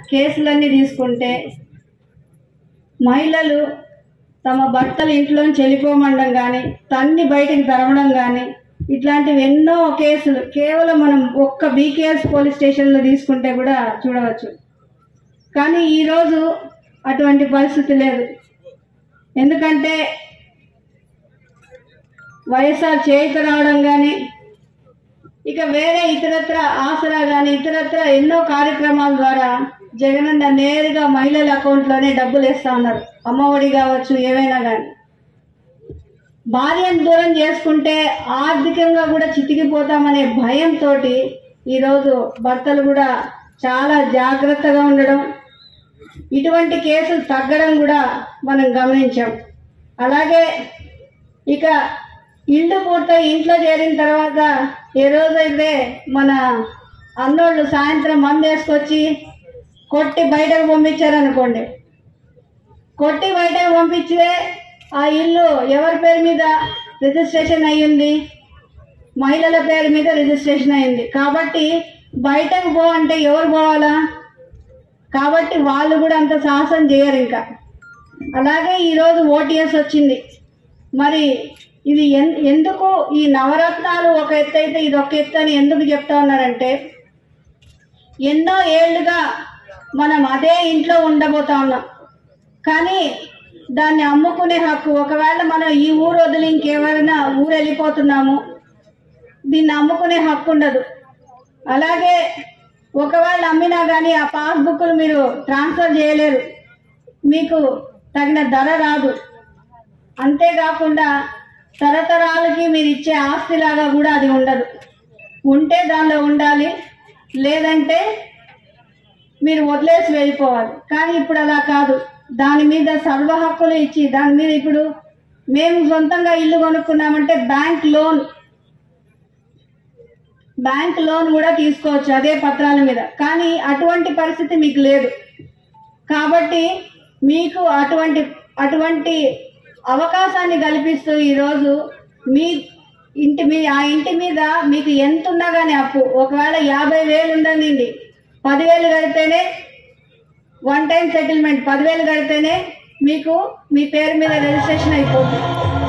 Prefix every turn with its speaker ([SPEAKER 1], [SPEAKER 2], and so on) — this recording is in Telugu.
[SPEAKER 1] కేసులన్నీ తీసుకుంటే మహిళలు తమ భర్తలు ఇంట్లోంచి వెళ్ళిపోమండం కానీ తన్ని బయటికి తరమడం కానీ ఇట్లాంటివి ఎన్నో కేసులు కేవలం మనం ఒక్క బీకేఎస్ పోలీస్ స్టేషన్లో తీసుకుంటే కూడా చూడవచ్చు కానీ ఈరోజు అటువంటి పరిస్థితి లేదు ఎందుకంటే వైఎస్ఆర్ చేయిత రావడం కానీ ఇక వేరే ఇతరత్ర ఆసరా కానీ ఇతరత్ర ఎన్నో కార్యక్రమాల ద్వారా జగనన్న నేరుగా మహిళల అకౌంట్లోనే డబ్బులు వేస్తా ఉన్నారు అమ్మఒడి కావచ్చు ఏవైనా కానీ భార్యను దూరం చేసుకుంటే ఆర్థికంగా కూడా చితికిపోతామనే భయంతో ఈరోజు భర్తలు కూడా చాలా జాగ్రత్తగా ఉండడం ఇటువంటి కేసులు తగ్గడం కూడా మనం గమనించాం అలాగే ఇక ఇల్లు పూర్తయి ఇంట్లో చేరిన తర్వాత ఏ రోజైతే మన అన్నోళ్ళు సాయంత్రం మందు వేసుకొచ్చి కొట్టి బయటకు పంపించారనుకోండి కొట్టి బయటకు పంపించితే ఆ ఇల్లు ఎవరి పేరు మీద రిజిస్ట్రేషన్ అయ్యింది మహిళల పేరు మీద రిజిస్ట్రేషన్ అయింది కాబట్టి బయటకు పో అంటే ఎవరు పోవాలా కాబట్టి వాళ్ళు కూడా అంత సాహసం చేయరు ఇంకా అలాగే ఈరోజు ఓటీఎస్ వచ్చింది మరి ఇది ఎన్ ఎందుకు ఈ నవరత్నాలు ఒక ఎత్తు అయితే ఇది ఒక ఎత్తు అని ఎందుకు చెప్తా ఉన్నారంటే ఎన్నో ఏళ్ళుగా మనం అదే ఇంట్లో ఉండబోతా ఉన్నాం కానీ దాన్ని అమ్ముకునే హక్కు ఒకవేళ మనం ఈ ఊరు వదిలి ఇంకెవరైనా ఊరు వెళ్ళిపోతున్నాము దీన్ని అమ్ముకునే హక్కు ఉండదు అలాగే ఒకవేళ అమ్మినా కానీ ఆ పాస్బుక్లు మీరు ట్రాన్స్ఫర్ చేయలేరు మీకు తగిన ధర రాదు అంతేకాకుండా తరతరాలకి మీరు ఇచ్చే ఆస్తిలాగా కూడా అది ఉండదు ఉంటే దానిలో ఉండాలి లేదంటే మీరు వదిలేసి వెళ్ళిపోవాలి కానీ ఇప్పుడు అలా కాదు దాని మీద సర్వ హక్కులు ఇచ్చి దాని మీద ఇప్పుడు మేము సొంతంగా ఇల్లు కొనుక్కున్నామంటే బ్యాంక్ లోన్ బ్యాంక్ లోన్ కూడా తీసుకోవచ్చు అదే పత్రాల మీద కానీ అటువంటి పరిస్థితి మీకు లేదు కాబట్టి మీకు అటువంటి అటువంటి అవకాశాన్ని కల్పిస్తూ ఈరోజు మీ ఇంటి మీ ఆ ఇంటి మీద మీకు ఎంత ఉన్నా కానీ అప్పు ఒకవేళ యాభై వేలు ఉండనివ్వండి పదివేలు కడితేనే వన్ టైం సెటిల్మెంట్ పదివేలు కడితేనే మీకు మీ పేరు మీద రిజిస్ట్రేషన్ అయిపోతుంది